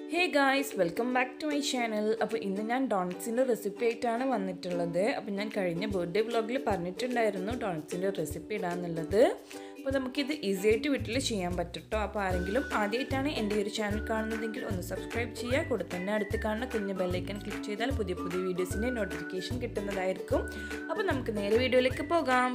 hey guys welcome back to my channel അപ്പോൾ ഇന്ന് ഞാൻ ഡോൺസിൻ്റെ റെസിപ്പി ആയിട്ടാണ് വന്നിട്ടുള്ളത് അപ്പോൾ ഞാൻ കഴിഞ്ഞ ബർത്ത്ഡേ വ്ളോഗിൽ പറഞ്ഞിട്ടുണ്ടായിരുന്നു ഡോൺസിൻ്റെ റെസിപ്പി ഇടാന്നുള്ളത് അപ്പോൾ നമുക്കിത് ഈസി ആയിട്ട് വീട്ടിൽ ചെയ്യാൻ പറ്റും കേട്ടോ അപ്പോൾ ആരെങ്കിലും ആദ്യമായിട്ടാണ് എൻ്റെ ഈ ഒരു ചാനൽ കാണുന്നതെങ്കിൽ ഒന്ന് സബ്സ്ക്രൈബ് ചെയ്യുക കൂടെ തന്നെ അടുത്ത് കാണുന്ന കുഞ്ഞ് ബെല്ലൈക്കൻ ക്ലിക്ക് ചെയ്താൽ പുതിയ പുതിയ വീഡിയോസിൻ്റെ നോട്ടിഫിക്കേഷൻ കിട്ടുന്നതായിരിക്കും അപ്പോൾ നമുക്ക് നേരെ വീഡിയോയിലേക്ക് പോകാം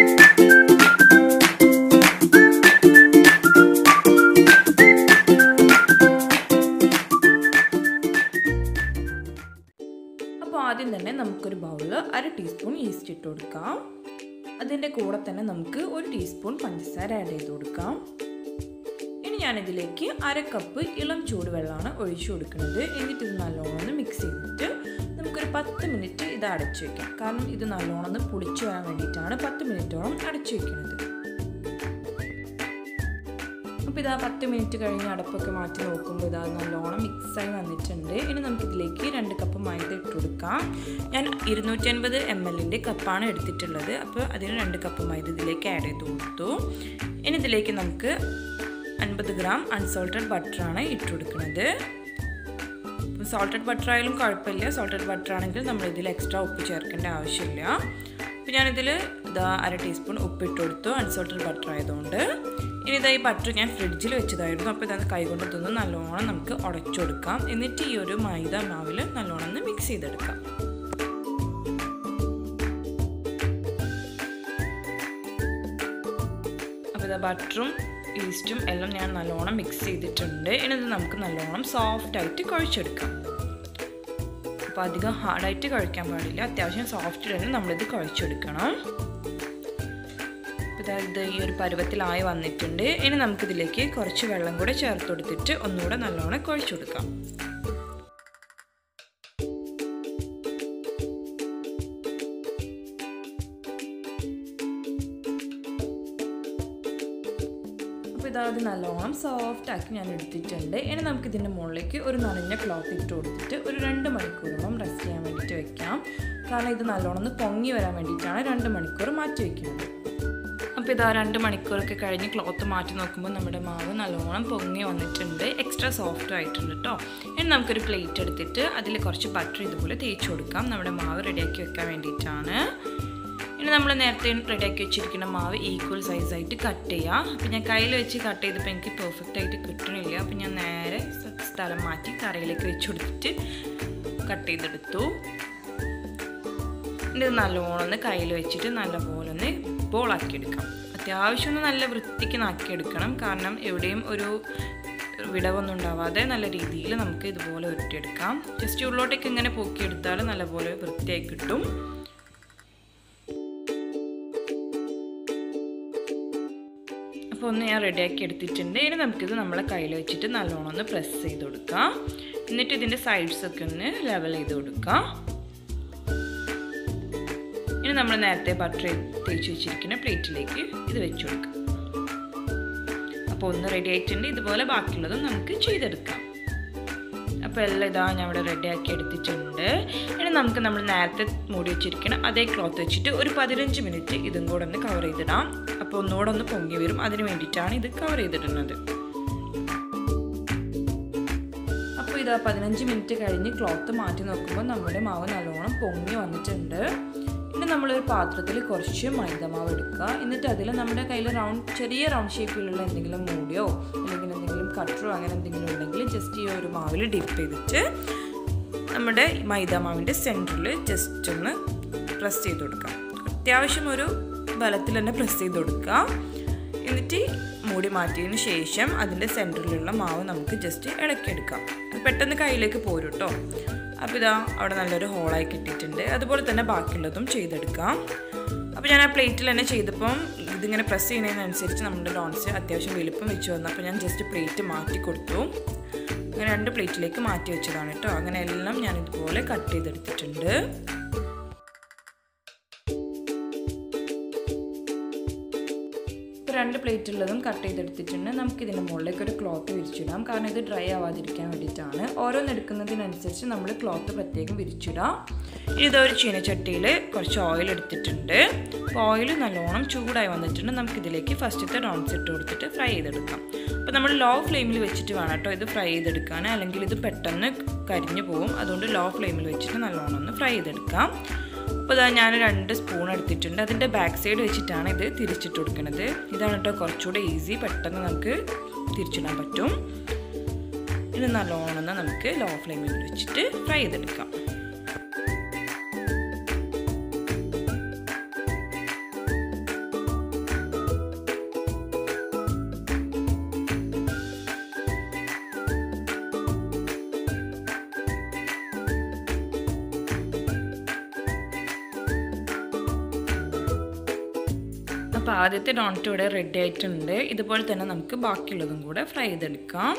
അപ്പോൾ ആദ്യം തന്നെ നമുക്കൊരു ബൗളിൽ അര ടീസ്പൂൺ ഈസ്റ്റ് ഇട്ട് കൊടുക്കാം അതിൻ്റെ കൂടെ തന്നെ നമുക്ക് ഒരു ടീസ്പൂൺ പഞ്ചസാര ആഡ് ചെയ്ത് കൊടുക്കാം ഇനി ഞാനിതിലേക്ക് അര കപ്പ് ഇളം ചൂടുവെള്ളമാണ് ഒഴിച്ചു കൊടുക്കുന്നത് എന്നിട്ട് ഇത് നല്ലോണം ഒന്ന് മിക്സ് ചെയ്തിട്ട് നമുക്കൊരു പത്ത് മിനിറ്റ് ഇത് അടച്ചു വയ്ക്കാം കാരണം ഇത് നല്ലോണം ഒന്ന് പുളിച്ചു വരാൻ വേണ്ടിയിട്ടാണ് പത്ത് മിനിറ്റോളം അടച്ചു വയ്ക്കുന്നത് അപ്പോൾ ഇതാ പത്ത് മിനിറ്റ് കഴിഞ്ഞ് അടപ്പൊക്കെ മാറ്റി നോക്കുമ്പോൾ ഇതാ നല്ലോണം മിക്സായി വന്നിട്ടുണ്ട് ഇനി നമുക്കിതിലേക്ക് രണ്ട് കപ്പ് മൈദ ഇട്ട് കൊടുക്കാം ഞാൻ ഇരുന്നൂറ്റി അൻപത് എം എല്ലിൻ്റെ കപ്പാണ് എടുത്തിട്ടുള്ളത് അപ്പോൾ അതിന് രണ്ട് കപ്പ് മൈദ ഇതിലേക്ക് ആഡ് ചെയ്ത് കൊടുത്തു ഇനി ഇതിലേക്ക് നമുക്ക് അൻപത് ഗ്രാം അൺസോൾട്ടഡ് ബട്ടറാണ് ഇട്ട് കൊടുക്കുന്നത് സോൾട്ടഡ് ബട്ടർ ആയാലും കുഴപ്പമില്ല സോൾട്ടഡ് ബട്ടർ ആണെങ്കിൽ നമ്മൾ ഇതിൽ എക്സ്ട്രാ ഉപ്പ് ചേർക്കേണ്ട ആവശ്യമില്ല അപ്പോൾ ഞാനിതിൽ ഇതാ അര ടീസ്പൂൺ ഉപ്പിട്ട് കൊടുത്തു അൺസോൾട്ടഡ് ബട്ടർ ആയതുകൊണ്ട് ഇനി ഇതാ ഈ ബട്ടർ ഞാൻ ഫ്രിഡ്ജിൽ വെച്ചതായിരുന്നു അപ്പോൾ ഇതാണ് കൈകൊണ്ട് തിന്ന് നല്ലോണം നമുക്ക് ഉടച്ചു കൊടുക്കാം എന്നിട്ട് ഈ ഒരു മൈദ മാവിൽ നല്ലോണം ഒന്ന് മിക്സ് ചെയ്തെടുക്കാം അപ്പോൾ ഇതാ ബട്ടറും ഈസ്റ്റും എല്ലാം ഞാൻ നല്ലോണം മിക്സ് ചെയ്തിട്ടുണ്ട് ഇനി ഇത് നമുക്ക് നല്ലോണം സോഫ്റ്റായിട്ട് കുഴച്ചെടുക്കാം അപ്പോൾ അധികം ഹാർഡായിട്ട് കഴിക്കാൻ പാടില്ല അത്യാവശ്യം സോഫ്റ്റ് തന്നെ നമ്മളിത് കുഴച്ചെടുക്കണം അപ്പോൾ ഇത് ഈ ഒരു പരുവത്തിലായി വന്നിട്ടുണ്ട് ഇനി നമുക്കിതിലേക്ക് കുറച്ച് വെള്ളം കൂടെ ചേർത്ത് കൊടുത്തിട്ട് ഒന്നുകൂടെ നല്ലോണം കുഴച്ചു കൊടുക്കാം അപ്പോൾ ഇതാത് നല്ലോണം സോഫ്റ്റ് ആക്കി ഞാൻ എടുത്തിട്ടുണ്ട് ഇനി നമുക്ക് ഇതിൻ്റെ മുകളിലേക്ക് ഒരു നനഞ്ഞ ക്ലോത്ത് ഇട്ട് കൊടുത്തിട്ട് ഒരു രണ്ട് മണിക്കൂറോളം റെസ്റ്റ് ചെയ്യാൻ വേണ്ടിയിട്ട് വെക്കാം കാരണം ഇത് നല്ലോണം ഒന്ന് പൊങ്ങി വരാൻ വേണ്ടിയിട്ടാണ് രണ്ട് മണിക്കൂർ മാറ്റി വയ്ക്കുന്നത് അപ്പോൾ ഇതാ രണ്ട് മണിക്കൂറൊക്കെ കഴിഞ്ഞ് ക്ലോത്ത് മാറ്റി നോക്കുമ്പോൾ നമ്മുടെ മാവ് നല്ലോണം പൊങ്ങി വന്നിട്ടുണ്ട് എക്സ്ട്രാ സോഫ്റ്റ് ആയിട്ടുണ്ട് കേട്ടോ ഇനി നമുക്കൊരു പ്ലേറ്റ് എടുത്തിട്ട് അതിൽ കുറച്ച് ബട്ടർ ഇതുപോലെ തേച്ച് കൊടുക്കാം നമ്മുടെ മാവ് റെഡിയാക്കി വെക്കാൻ വേണ്ടിയിട്ടാണ് ഇനി നമ്മൾ നേരത്തെ റെഡിയാക്കി വെച്ചിരിക്കുന്ന മാവ് ഈക്വൽ സൈസായിട്ട് കട്ട് ചെയ്യാം അപ്പോൾ ഞാൻ കയ്യിൽ വെച്ച് കട്ട് ചെയ്തപ്പോൾ എനിക്ക് പെർഫെക്റ്റ് ആയിട്ട് കിട്ടണില്ല അപ്പോൾ ഞാൻ നേരെ സ്ഥലം മാറ്റി കറിയിലേക്ക് വെച്ച് കൊടുത്തിട്ട് കട്ട് ചെയ്തെടുത്തു ഇത് നല്ലോണം ഒന്ന് കയ്യിൽ വെച്ചിട്ട് നല്ലപോലെ ഒന്ന് ബോളാക്കി എടുക്കാം അത്യാവശ്യം ഒന്ന് നല്ല വൃത്തിക്ക് നാക്കിയെടുക്കണം കാരണം എവിടെയും ഒരു വിടവൊന്നും ഉണ്ടാവാതെ നല്ല രീതിയിൽ നമുക്ക് ഇതുപോലെ ഉരുട്ടിയെടുക്കാം ജസ്റ്റ് ഉള്ളോട്ടേക്ക് ഇങ്ങനെ പൊക്കിയെടുത്താൽ നല്ലപോലെ വൃത്തിയായി കിട്ടും അപ്പോൾ ഒന്ന് ഞാൻ റെഡിയാക്കി എടുത്തിട്ടുണ്ട് ഇനി നമുക്കിത് നമ്മളെ കയ്യിൽ വെച്ചിട്ട് നല്ലോണം ഒന്ന് പ്രസ് ചെയ്ത് കൊടുക്കാം എന്നിട്ട് ഇതിൻ്റെ സൈഡ്സൊക്കെ ഒന്ന് ലെവൽ ചെയ്ത് കൊടുക്കാം ഇനി നമ്മൾ നേരത്തെ ബട്ടർ തേച്ച് വെച്ചിരിക്കുന്ന പ്ലേറ്റിലേക്ക് ഇത് വെച്ച് കൊടുക്കാം അപ്പോൾ ഒന്ന് റെഡി ആയിട്ടുണ്ട് ഇതുപോലെ ബാക്കിയുള്ളതും നമുക്ക് ചെയ്തെടുക്കാം അപ്പോൾ എല്ലാം ഇതാ ഞാൻ ഇവിടെ റെഡിയാക്കി എടുത്തിട്ടുണ്ട് ഇനി നമുക്ക് നമ്മൾ നേരത്തെ മൂടി വെച്ചിരിക്കുന്ന അതേ ക്ലോത്ത് വെച്ചിട്ട് ഒരു പതിനഞ്ച് മിനിറ്റ് ഇതും കൂടെ ഒന്ന് കവർ ചെയ്തിടാം അപ്പോൾ ഒന്നുകൂടെ ഒന്ന് പൊങ്ങി വരും അതിന് വേണ്ടിയിട്ടാണ് ഇത് കവർ ചെയ്തിടുന്നത് അപ്പോൾ ഇതാ പതിനഞ്ച് മിനിറ്റ് കഴിഞ്ഞ് ക്ലോത്ത് മാറ്റി നോക്കുമ്പോൾ നമ്മുടെ മാവ് നല്ലോണം പൊങ്ങി വന്നിട്ടുണ്ട് ഇനി നമ്മളൊരു പാത്രത്തിൽ കുറച്ച് മൈദമാവ് എടുക്കുക എന്നിട്ട് അതിൽ നമ്മുടെ കയ്യിൽ റൗണ്ട് ചെറിയ റൗണ്ട് ഷേപ്പിലുള്ള എന്തെങ്കിലും മൂടിയോ അല്ലെങ്കിൽ എന്തെങ്കിലും കട്ടറോ അങ്ങനെ എന്തെങ്കിലും ഉണ്ടെങ്കിൽ ജസ്റ്റ് ഈ ഒരു മാവിൽ ഡിപ്പ് ചെയ്തിട്ട് നമ്മുടെ മൈദാമാവിൻ്റെ സെൻറ്ററിൽ ജസ്റ്റ് ഒന്ന് പ്രസ് ചെയ്ത് കൊടുക്കാം അത്യാവശ്യം ഒരു ബലത്തിൽ തന്നെ പ്രസ് ചെയ്ത് കൊടുക്കുക എന്നിട്ട് മൂടി മാറ്റിയതിന് ശേഷം അതിൻ്റെ സെൻറ്ററിലുള്ള മാവ് നമുക്ക് ജസ്റ്റ് ഇളക്കിയെടുക്കാം പെട്ടെന്ന് കയ്യിലേക്ക് പോരും കേട്ടോ അപ്പോൾ ഇതാ അവിടെ നല്ലൊരു ഹോളായി കിട്ടിയിട്ടുണ്ട് അതുപോലെ തന്നെ ബാക്കിയുള്ളതും ചെയ്തെടുക്കാം അപ്പോൾ ഞാൻ ആ പ്ലേറ്റിൽ തന്നെ ചെയ്തപ്പം ഇതിങ്ങനെ പ്രസ് ചെയ്യുന്നതിനനുസരിച്ച് നമ്മുടെ ഡോൺസ് അത്യാവശ്യം വലുപ്പം വെച്ച് വന്നു അപ്പോൾ ഞാൻ ജസ്റ്റ് പ്ലേറ്റ് മാറ്റി കൊടുത്തു അങ്ങനെ രണ്ട് പ്ലേറ്റിലേക്ക് മാറ്റി വെച്ചതാണ് കേട്ടോ അങ്ങനെ എല്ലാം ഞാൻ ഇതുപോലെ കട്ട് ചെയ്തെടുത്തിട്ടുണ്ട് ഇപ്പോൾ രണ്ട് പ്ലേറ്റ് ഉള്ളതും കട്ട് ചെയ്തെടുത്തിട്ടുണ്ട് നമുക്ക് ഇതിൻ്റെ മുകളിലേക്ക് ഒരു ക്ലോത്ത് വിരിച്ചിടാം കാരണം ഇത് ഡ്രൈ ആവാതിരിക്കാൻ വേണ്ടിയിട്ടാണ് ഓരോന്ന് എടുക്കുന്നതിനനുസരിച്ച് നമ്മൾ ക്ലോത്ത് പ്രത്യേകം വിരിച്ചിടാം ഇനി ഇതൊരു ചീനച്ചട്ടിയിൽ കുറച്ച് ഓയിൽ എടുത്തിട്ടുണ്ട് അപ്പോൾ ഓയിൽ നല്ലോണം ചൂടായി വന്നിട്ടുണ്ട് നമുക്കിതിലേക്ക് ഫസ്റ്റത്തെ ഡോൺസ് ഇട്ട് കൊടുത്തിട്ട് ഫ്രൈ ചെയ്തെടുക്കാം അപ്പോൾ നമ്മൾ ലോ ഫ്ലെയിമിൽ വെച്ചിട്ട് വേണം കേട്ടോ ഇത് ഫ്രൈ ചെയ്തെടുക്കാൻ അല്ലെങ്കിൽ ഇത് പെട്ടെന്ന് കരിഞ്ഞു പോകും അതുകൊണ്ട് ലോ ഫ്ലെയിമിൽ വെച്ചിട്ട് നല്ലോണം ഒന്ന് ഫ്രൈ ചെയ്തെടുക്കാം അപ്പോൾ ഇതാ ഞാൻ രണ്ട് സ്പൂൺ എടുത്തിട്ടുണ്ട് അതിൻ്റെ ബാക്ക് സൈഡ് വെച്ചിട്ടാണ് ഇത് തിരിച്ചിട്ട് കൊടുക്കുന്നത് ഇതാണ് കേട്ടോ കുറച്ചുകൂടെ ഈസി പെട്ടെന്ന് നമുക്ക് തിരിച്ചിടാൻ പറ്റും ഇത് നല്ലോണം നമുക്ക് ലോ ഫ്ലെയിമിൽ വെച്ചിട്ട് ഫ്രൈ ചെയ്തെടുക്കാം അപ്പോൾ ആദ്യത്തെ ഡോണറ്റ് ഇവിടെ റെഡി ആയിട്ടുണ്ട് ഇതുപോലെ തന്നെ നമുക്ക് ബാക്കിയുള്ളതും കൂടെ ഫ്രൈ ചെയ്തെടുക്കാം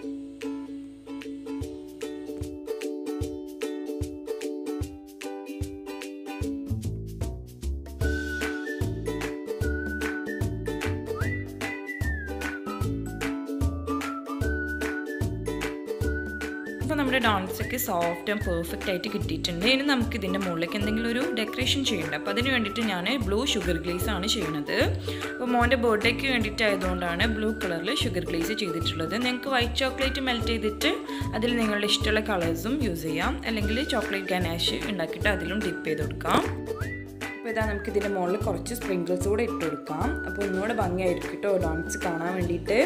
അപ്പോൾ നമ്മുടെ ഡോണറ്റ്സ് ഒക്കെ സോഫ്റ്റ് ആൻഡ് പെർഫെക്റ്റ് ആയിട്ട് കിട്ടിയിട്ടുണ്ട് ഇനി നമുക്ക് ഇതിൻ്റെ മുകളിലേക്ക് എന്തെങ്കിലും ഒരു ഡെക്കറേഷൻ ചെയ്യണ്ട അപ്പോൾ അതിന് വേണ്ടിയിട്ട് ഞാൻ ബ്ലൂ ഷുഗർ ഗ്ലേസ് ആണ് ചെയ്യുന്നത് അപ്പോൾ മോൻ്റെ ബർത്ത്ഡേക്ക് വേണ്ടിയിട്ട് ആയതുകൊണ്ടാണ് ബ്ലൂ കളറിൽ ഷുഗർ ഗ്ലേസ് ചെയ്തിട്ടുള്ളത് നിങ്ങൾക്ക് വൈറ്റ് ചോക്ലേറ്റ് മെൽറ്റ് ചെയ്തിട്ട് അതിൽ നിങ്ങളുടെ ഇഷ്ടമുള്ള കളേഴ്സും യൂസ് ചെയ്യാം അല്ലെങ്കിൽ ചോക്ലേറ്റ് ഗനാഷ് ഉണ്ടാക്കിയിട്ട് അതിലും ഡിപ്പ് ചെയ്ത് കൊടുക്കാം അപ്പോൾ ഇതാ നമുക്ക് ഇതിൻ്റെ മുകളിൽ കുറച്ച് സ്പ്രിങ്കിൾസ് കൂടെ ഇട്ട് കൊടുക്കാം അപ്പോൾ ഒന്നുകൂടെ ഭംഗിയായിരിക്കും കേട്ടോ ഡോൺസ് കാണാൻ വേണ്ടിയിട്ട്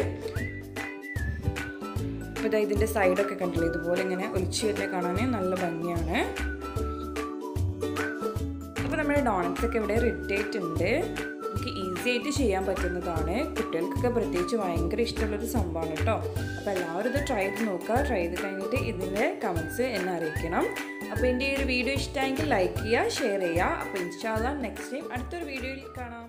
അപ്പോൾ ഇതാ ഇതിൻ്റെ സൈഡൊക്കെ കണ്ടില്ലേ ഇതുപോലെ ഇങ്ങനെ ഒലിച്ചു വരുന്ന കാണാൻ നല്ല ഭംഗിയാണ് അപ്പോൾ നമ്മുടെ ഡോണറ്റ്സ് ഒക്കെ ഇവിടെ റെഡി ആയിട്ടുണ്ട് നമുക്ക് ഈസി ആയിട്ട് ചെയ്യാൻ പറ്റുന്നതാണ് കുട്ടികൾക്കൊക്കെ പ്രത്യേകിച്ച് ഭയങ്കര ഇഷ്ടമുള്ളൊരു സംഭവമാണ് കേട്ടോ അപ്പോൾ എല്ലാവരും ഇത് ട്രൈ ചെയ്ത് നോക്കുക ട്രൈ ചെയ്ത് കഴിഞ്ഞിട്ട് ഇതിൻ്റെ കമൻസ് എന്നെ അറിയിക്കണം അപ്പോൾ എൻ്റെ ഈ ഒരു വീഡിയോ ഇഷ്ടമായെങ്കിൽ ലൈക്ക് ചെയ്യുക ഷെയർ ചെയ്യുക അപ്പോൾ ഇൻഷാല്ല നെക്സ്റ്റ് ടൈം അടുത്തൊരു വീഡിയോയിൽ കാണാം